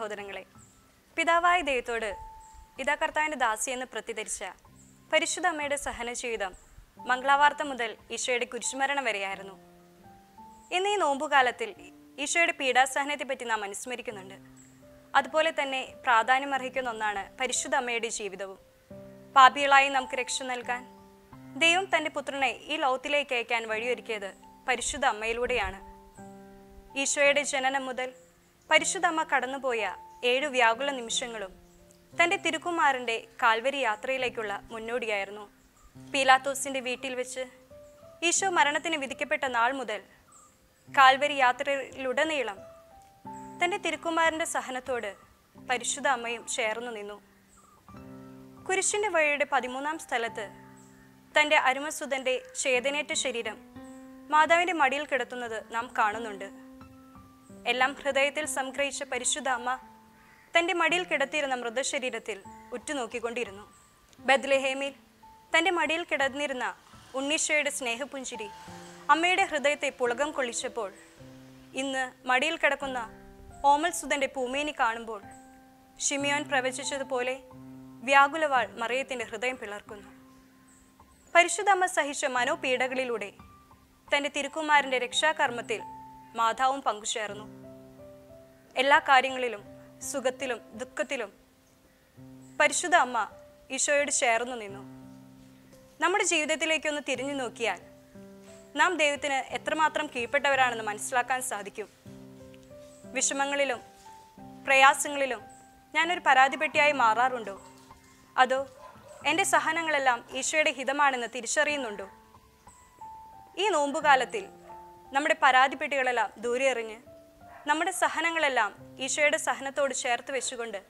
സഹോദരങ്ങളെ പിതാവായ ദൈവത്തോട് ഇതാ കർത്താവിൻ്റെ ദാസി എന്ന് പ്രത്യധരിച്ച പരിശുദ്ധ അമ്മയുടെ സഹന ജീവിതം മംഗളവാർത്ത മുതൽ ഈശോയുടെ കുരിശുമരണം വരെയായിരുന്നു ഇന്ന് ഈ നോമ്പുകാലത്തിൽ ഈശോയുടെ പീഡാസഹനത്തെ പറ്റി നാം അനുസ്മരിക്കുന്നുണ്ട് അതുപോലെ തന്നെ പ്രാധാന്യം അർഹിക്കുന്ന ഒന്നാണ് പരിശുദ്ധ അമ്മയുടെ ജീവിതവും പാപികളായി നമുക്ക് രക്ഷ നൽകാൻ ദൈവം തൻ്റെ പുത്രനെ ഈ ലോകത്തിലേക്ക് അയക്കാൻ വഴിയൊരുക്കിയത് പരിശുദ്ധ അമ്മയിലൂടെയാണ് ഈശോയുടെ ജനനം മുതൽ പരിശുദ്ധ അമ്മ കടന്നുപോയ ഏഴു വ്യാകുല നിമിഷങ്ങളും തൻ്റെ തിരുക്കുമാരൻ്റെ കാൽവരി യാത്രയിലേക്കുള്ള മുന്നോടിയായിരുന്നു പീലാത്തോസിൻ്റെ വീട്ടിൽ വെച്ച് ഈശോ മരണത്തിന് വിധിക്കപ്പെട്ട നാൾ മുതൽ കാൽവരി യാത്രയിലുടനീളം തൻ്റെ തിരുക്കുമാരൻ്റെ സഹനത്തോട് പരിശുദ്ധ അമ്മയും ചേർന്നു നിന്നു കുരിശിൻ്റെ വഴിയുടെ പതിമൂന്നാം സ്ഥലത്ത് തൻ്റെ അരുമസുതൻ്റെ ചേതനേറ്റ ശരീരം മാതാവിൻ്റെ മടിയിൽ കിടത്തുന്നത് നാം കാണുന്നുണ്ട് എല്ലാം ഹൃദയത്തിൽ സംഗ്രഹിച്ച പരിശുദ്ധ അമ്മ തൻ്റെ മടിയിൽ കിടത്തിയിരുന്ന മൃതശരീരത്തിൽ ഉറ്റുനോക്കിക്കൊണ്ടിരുന്നു ബദ്ലഹേമിൽ തൻ്റെ മടിയിൽ കിടന്നിരുന്ന ഉണ്ണീശോയുടെ സ്നേഹപുഞ്ചിരി അമ്മയുടെ ഹൃദയത്തെ പുളകം കൊള്ളിച്ചപ്പോൾ ഇന്ന് മടിയിൽ കിടക്കുന്ന ഓമൽ സുതൻ്റെ പൂമേനി കാണുമ്പോൾ ഷിമിയോൻ പ്രവചിച്ചതുപോലെ വ്യാകുലവാൾ മറിയത്തിൻ്റെ ഹൃദയം പിളർക്കുന്നു പരിശുദ്ധമ്മ സഹിച്ച മനോപീഡകളിലൂടെ തൻ്റെ തിരുക്കുമാരൻ്റെ രക്ഷാകർമ്മത്തിൽ മാതാവും പങ്കുചേർന്നു എല്ലാ കാര്യങ്ങളിലും സുഖത്തിലും ദുഃഖത്തിലും പരിശുദ്ധ അമ്മ ഈശോയോട് ചേർന്നു നിന്നു നമ്മുടെ ജീവിതത്തിലേക്കൊന്ന് തിരിഞ്ഞു നോക്കിയാൽ നാം ദൈവത്തിന് എത്രമാത്രം കീഴ്പ്പെട്ടവരാണെന്ന് മനസ്സിലാക്കാൻ സാധിക്കും വിഷമങ്ങളിലും പ്രയാസങ്ങളിലും ഞാനൊരു പരാതിപ്പെട്ടിയായി മാറാറുണ്ടോ അതോ എൻ്റെ സഹനങ്ങളെല്ലാം ഈശോയുടെ ഹിതമാണെന്ന് തിരിച്ചറിയുന്നുണ്ടോ ഈ നോമ്പുകാലത്തിൽ നമ്മുടെ പരാതിപ്പെട്ടികളെല്ലാം ദൂരെ എറിഞ്ഞ് നമ്മുടെ സഹനങ്ങളെല്ലാം ഈശോയുടെ സഹനത്തോട് ചേർത്ത് വെച്ചുകൊണ്ട്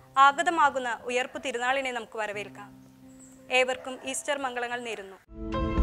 ആഗതമാകുന്ന ഉയർപ്പ് തിരുനാളിനെ നമുക്ക് വരവേൽക്കാം ഏവർക്കും ഈസ്റ്റർ മംഗളങ്ങൾ നേരുന്നു